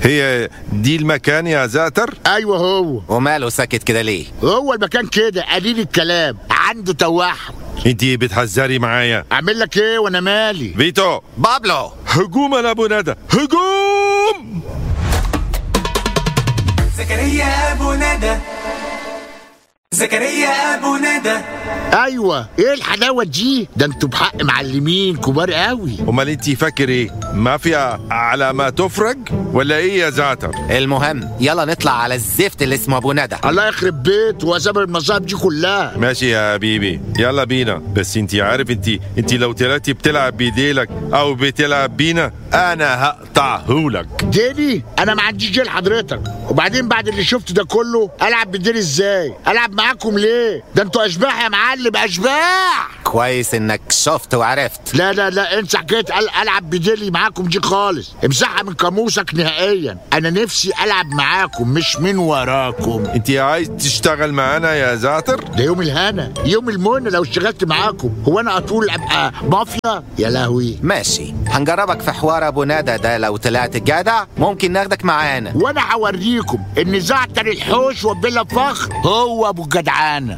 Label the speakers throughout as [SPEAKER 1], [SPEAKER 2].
[SPEAKER 1] هي دي المكان يا زعتر
[SPEAKER 2] ايوه هو
[SPEAKER 3] وماله ساكت كده ليه
[SPEAKER 2] هو المكان كده قليل الكلام عنده توحد
[SPEAKER 1] انت بتحذري معايا
[SPEAKER 2] اعمل لك ايه وانا مالي
[SPEAKER 1] فيتو
[SPEAKER 3] بابلو
[SPEAKER 1] هجوم على ابو ندى هجوم
[SPEAKER 4] زكريا ابو ندى زكريا ابو ندى
[SPEAKER 2] ايوه ايه الحلاوه دي ده انتوا بحق معلمين كبار قوي
[SPEAKER 1] امال انت فاكر ايه مافيا على ما تفرج ولا ايه يا زعتر
[SPEAKER 3] المهم يلا نطلع على الزفت اللي اسمه ابو ندى
[SPEAKER 2] الله يخرب بيت واسبب المصائب دي كلها
[SPEAKER 1] ماشي يا حبيبي يلا بينا بس انت عارف انت انت لو طلعتي بتلعب بيديلك او بتلعب بينا انا هقطعهولك
[SPEAKER 2] ديلي انا ما عنديش جيل حضرتك وبعدين بعد اللي شفته ده كله العب بالديل ازاي العب معاكم ليه ده انتوا اشباح يا معلم اشباح
[SPEAKER 3] كويس انك شفت وعرفت
[SPEAKER 2] لا لا لا انسى حكايه ال- العب بديلي معاكم دي خالص امسحها من قاموسك نهائيا انا نفسي العب معاكم مش من وراكم
[SPEAKER 1] انت عايز تشتغل معانا يا زعتر
[SPEAKER 2] ده يوم الهنا يوم المنى لو اشتغلت معاكم هو انا اطول ابقى مافيا يا لهوي
[SPEAKER 3] ماشي هنجربك في حوار ابو ندى ده لو طلعت جدع ممكن ناخدك معانا
[SPEAKER 2] وانا هوريكم ان زعتر الحوش وبلا فخر هو ابو جدعانه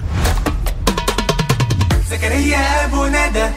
[SPEAKER 4] زكريا ابو ندى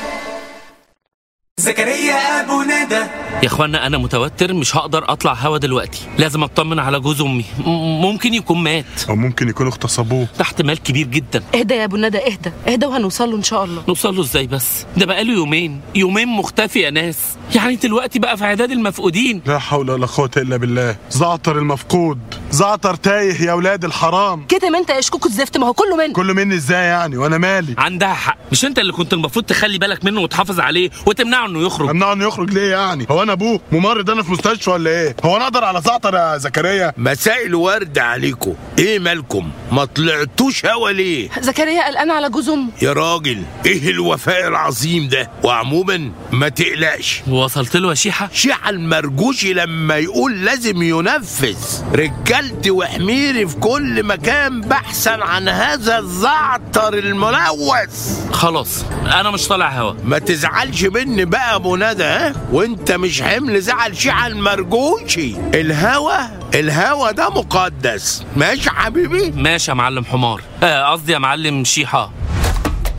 [SPEAKER 4] زكريا ابو ندى
[SPEAKER 5] يا اخوانا انا متوتر مش هقدر اطلع هوا دلوقتي لازم اطمن على جوز امي م- ممكن يكون مات
[SPEAKER 6] او ممكن يكونوا اغتصبوه
[SPEAKER 5] ده احتمال كبير جدا
[SPEAKER 7] اهدى يا ابو ندى اهدى اهدى وهنوصل له ان شاء الله
[SPEAKER 5] نوصل له ازاي بس ده بقاله يومين يومين مختفي يا ناس يعني دلوقتي بقى في اعداد المفقودين
[SPEAKER 6] لا حول ولا قوه الا بالله زعتر المفقود زعتر تايه يا ولاد الحرام
[SPEAKER 7] كتم انت يا شكوك الزفت ما هو كله منه
[SPEAKER 6] كله مني ازاي يعني وانا مالي
[SPEAKER 5] عندها حق مش انت اللي كنت المفروض تخلي بالك منه وتحافظ عليه وتمنعه انه يخرج
[SPEAKER 6] امنعه انه يخرج ليه يعني هو انا ابوه ممرض انا في مستشفى ولا ايه هو انا اقدر على زعتر يا زكريا
[SPEAKER 8] مساء الورد عليكم ايه مالكم ما طلعتوش هوا ليه
[SPEAKER 7] زكريا قلقان على جوز امه
[SPEAKER 8] يا راجل ايه الوفاء العظيم ده وعموما ما تقلقش
[SPEAKER 5] وصلت له يا شيحه
[SPEAKER 8] شيع المرجوشي لما يقول لازم ينفذ رجالتي وحميري في كل مكان بحثا عن هذا الزعتر الملوث
[SPEAKER 5] خلاص انا مش طالع هوا
[SPEAKER 8] ما تزعلش مني بقى يا ابو ندى ها وانت مش حمل زعل شيع المرجوشي الهوى الهوى ده مقدس ماشي يا حبيبي
[SPEAKER 5] ماشي يا معلم حمار آه، قصدي يا معلم شيحه